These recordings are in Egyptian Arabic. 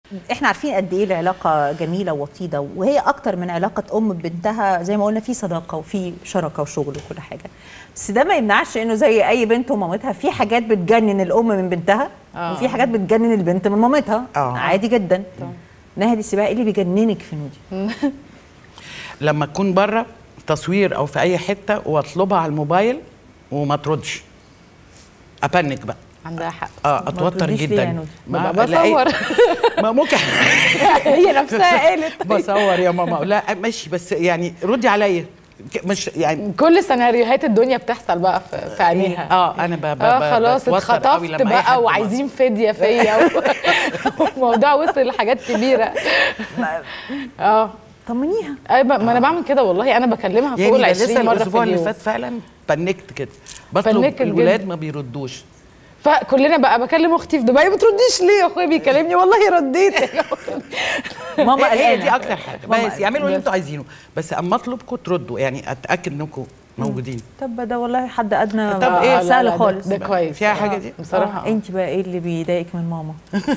احنا عارفين قد ايه العلاقه جميله ووطيده وهي اكتر من علاقه ام ببنتها زي ما قلنا في صداقه وفي شراكه وشغل وكل حاجه بس ده ما يمنعش انه زي اي بنت ومامتها في حاجات بتجنن الام من بنتها آه. وفي حاجات بتجنن البنت من مامتها آه. عادي جدا ناهد السباعي ايه اللي بيجننك في نودي لما تكون بره تصوير او في اي حته واطلبها على الموبايل وما تردش ابنك بقى عندها حق اه اتوتر ترديش ليه يا جدا نودي؟ ما ببقى بلاقي- بصور. ما ممكن هي نفسها قالت بصور يا ماما لا ماشي بس يعني ردي عليا ك- مش يعني كل سيناريوهات الدنيا بتحصل بقى في, في عينيها اه انا ب ب اه ب- خلاص بتوتر قوي اتخطفت لما أي حد بقى ما- وعايزين فديه فيا و- والموضوع وصل لحاجات كبيره اه طمنيها أي ب- ما انا بعمل كده والله انا بكلمها فوق يعني ال ده 20 لسه مره في الاسبوع اللي اليوم فات فعلا بنكت كده بطلب بنكت الولاد جدا. ما بيردوش فكلنا بقى بكلم اختي في دبي ما ترديش ليه يا اخويا بيكلمني والله رديت ماما هي- هي قلقانه دي اكتر حاجه ماما بس يعملوا اللي بس. انتوا عايزينه بس اما اطلبكم تردوا يعني اتاكد انكم موجودين طب ده والله حد ادنى طب آه، إيه؟ لا، لا، سهل ده- خالص ده كويس فيها حاجة دي؟ بصراحه آه. انت بقى ايه اللي بيضايقك من ماما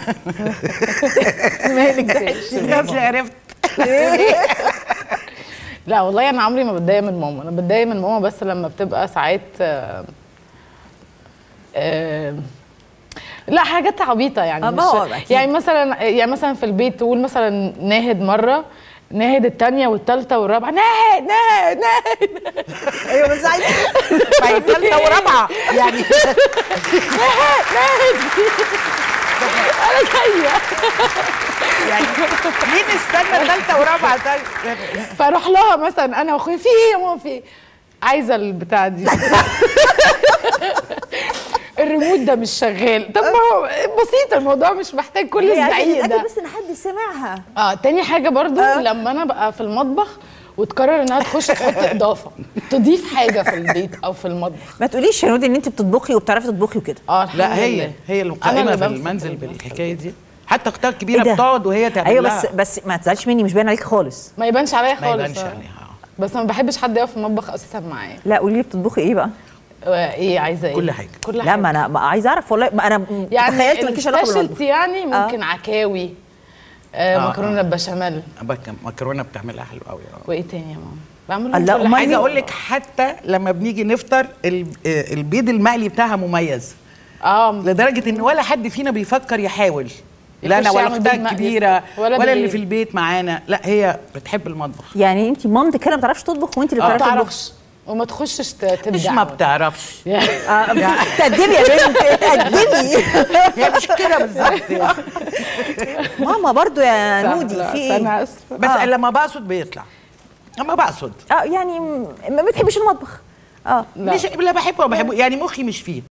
مالك نفسي عرفت لا والله انا عمري ما بتضايق من ماما انا بتضايق من ماما بس لما بتبقى ساعات آه، آه، لا حاجات عبيطه يعني آه، ما هو مش أكيد. يعني مثلا يعني مثلا في البيت تقول مثلا ناهد مره ناهد الثانيه والثالثه والرابعه ناهد ناهد ناهد ايوه بس عايزه ما هي ثالثه ورابعه يعني انا جايه يعني ليه نستنى ثالثه ورابعه طيب فاروح لها مثلا انا واخويا في ايه يا ماما في ايه عايزه البتاع دي الريموت ده مش شغال طب ما هو بسيط الموضوع مش محتاج كل الزعيق ده بس ان حد سمعها اه تاني حاجه برضو آه. لما انا بقى في المطبخ وتقرر انها تخش تحط اضافه تضيف حاجه في البيت او في المطبخ ما تقوليش يا نودي ان انت بتطبخي وبتعرفي تطبخي وكده اه الحمد لا هي لله. هي أنا القائمه اللي في بمسك المنزل المطبخ. بالحكايه دي حتى اختها الكبيره ده؟ بتقعد وهي تعمل ايوه لها بس بس ما تزعلش مني مش باين عليك خالص ما يبانش عليا ما خالص يبانش آه. عليها بس انا ما بحبش حد يقف في المطبخ اساسا معايا لا قولي لي بتطبخي ايه بقى آه، ايه عايزه ايه كل حاجة. كل لا حاجه ما انا ما عايزه اعرف والله ما انا يعني تخيلت مالكيش علاقه بالمطبخ السبيشالتي يعني ممكن عكاوي آه آه، مكرونه بشاميل بك- مكرونه بتعملها حلو قوي اه وايه تاني يا ماما بعمل الله، كل أمال حاجة. عايزه اقول لك حتى لما بنيجي نفطر ال- آه، البيض المقلي بتاعها مميز اه لدرجه ان ولا حد فينا بيفكر يحاول لا انا يخش ولا يعمل اختها بيض مقلي. الكبيره ولا ولا, اللي بالليل. في البيت معانا لا هي بتحب المطبخ يعني انت مامتك كده ما بتعرفش تطبخ وانت اللي ما بتعرفي تطبخي تعرفش وما تخشش ت- مش تبدع ما بتعرفش تقدمي يا بنت تقدمي هي مش كده بالظبط يعني. ماما برضو يا صح، نودي لا، في ايه انا اسفه بس آه. لما بقصد بيطلع لما بقصد اه يعني م- ما بتحبيش المطبخ اه لا. مش لا بحبه وما بحبه يعني مخي مش فيه